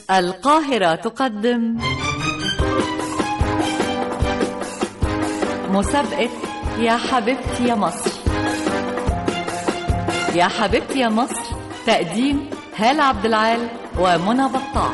القاهرة تقدم مسابقة يا حبيبتي يا مصر يا حبيبتي يا مصر تقديم هالة عبد العال ومنى بطاع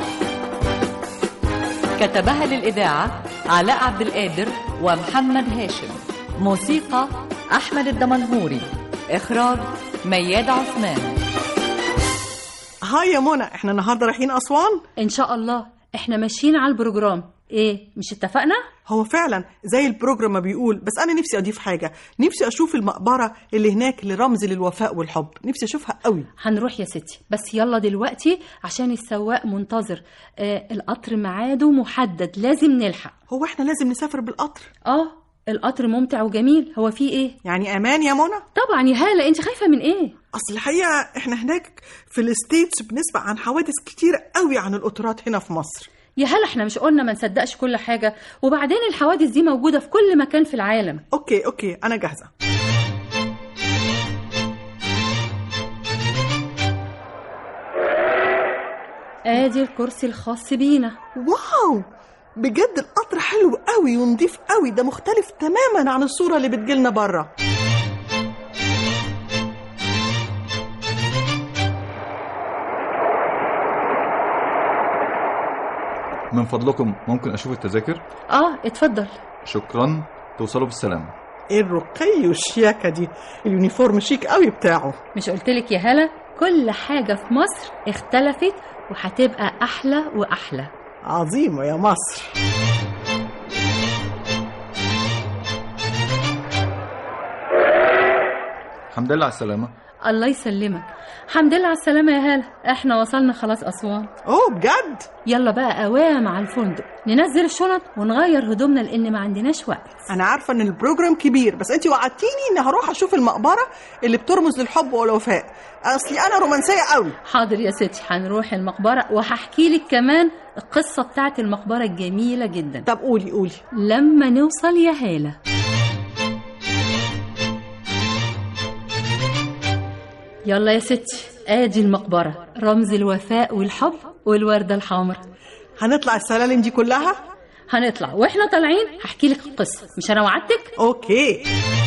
كتبها للإذاعة علاء عبد القادر ومحمد هاشم موسيقى أحمد الدمنهوري إخراج مياد عثمان هاي يا منى احنا النهارده رايحين اسوان ان شاء الله احنا ماشيين على البروجرام ايه مش اتفقنا هو فعلا زي البروجرام ما بيقول بس انا نفسي اضيف حاجه نفسي اشوف المقبره اللي هناك اللي رمز للوفاء والحب نفسي اشوفها قوي هنروح يا ستي بس يلا دلوقتي عشان السواق منتظر آه القطر ميعاده محدد لازم نلحق هو احنا لازم نسافر بالقطر اه القطر ممتع وجميل هو فيه ايه يعني امان يا منى طبعا يا هاله انت خايفه من ايه اصل الحقيقه احنا هناك في الستيتس بنسمع عن حوادث كتير قوي عن القطارات هنا في مصر يا هلا احنا مش قلنا ما نصدقش كل حاجه وبعدين الحوادث دي موجوده في كل مكان في العالم اوكي اوكي انا جاهزه ادي الكرسي الخاص بينا واو بجد القطر حلو قوي ونضيف قوي ده مختلف تماما عن الصوره اللي بتجيلنا بره من فضلكم ممكن أشوف التذاكر؟ اه اتفضل شكرا توصلوا بالسلامة ايه الرقي والشياكه دي اليونيفورم شيك قوي بتاعه مش قلتلك يا هلا كل حاجه في مصر اختلفت وهتبقى احلى واحلى عظيمه يا مصر الحمد لله على السلامة الله يسلمك الحمد لله على السلامة يا هالة احنا وصلنا خلاص أسوان اوه بجد يلا بقى قوام على الفندق ننزل الشنط ونغير هدومنا لأن ما عندناش وقت انا عارفه ان البروجرام كبير بس انت وعدتيني اني هروح اشوف المقبره اللي بترمز للحب والوفاء اصلي انا رومانسيه قوي حاضر يا ستي هنروح المقبرة وهحكي لك كمان القصة بتاعت المقبرة الجميلة جدا طب قولي قولي لما نوصل يا هالة يلا يا ستي ادي المقبرة رمز الوفاء والحب والوردة الحمراء هنطلع السلالم دي كلها هنطلع واحنا طالعين هحكي لك القصة مش انا وعدتك اوكي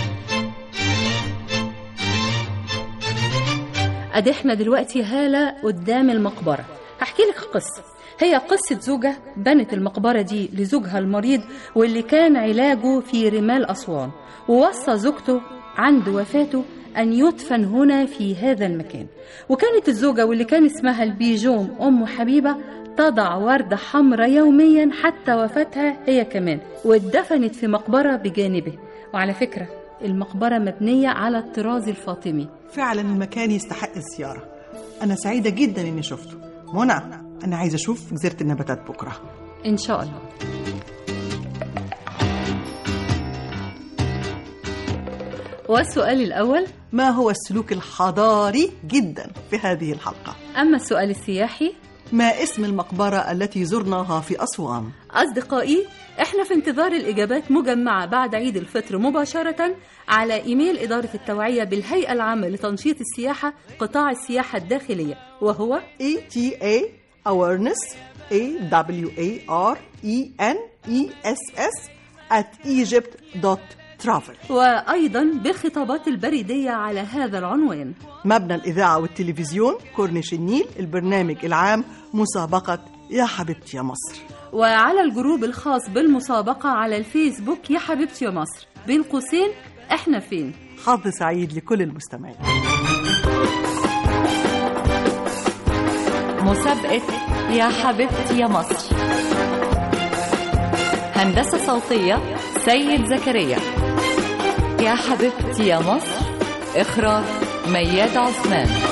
ادي احنا دلوقتي هالة قدام المقبرة هحكي لك القصة هي قصة زوجة بنت المقبرة دي لزوجها المريض واللي كان علاجه في رمال أسوان ووصى زوجته عند وفاته أن يدفن هنا في هذا المكان وكانت الزوجة واللي كان اسمها البيجوم أم حبيبة تضع وردة حمراء يوميا حتى وفاتها هي كمان واتدفنت في مقبرة بجانبه وعلى فكرة المقبرة مبنية على الطراز الفاطمي فعلا المكان يستحق الزياره انا سعيده جدا اني شفته منى انا عايزه اشوف جزيره النباتات بكره إن شاء الله والسؤال الأول ما هو السلوك الحضاري جدا في هذه الحلقه أما السؤال السياحي ما اسم المقبره التي زرناها في اسوان أصدقائي إحنا في انتظار الإجابات مجمعة بعد عيد الفطر مباشرة على إيميل إدارة التوعية بالهيئة العامة لتنشيط السياحة قطاع السياحة الداخلية وهو E T A awareness A W A R E N E S S at egypt.travel وأيضا بالخطابات البريدية على هذا العنوان مبنى الإذاعة والتلفزيون كورنيش النيل البرنامج العام مسابقة يا حبيبتي يا مصر وعلى الجروب الخاص بالمسابقة على الفيسبوك يا حبيبتي يا مصر بين قوسين إحنا فين حظ سعيد لكل المستمعين مسابقة يا حبيبتي يا مصر هندسة صوتية سيد زكريا يا حبيبتي يا مصر إخراج مياد عثمان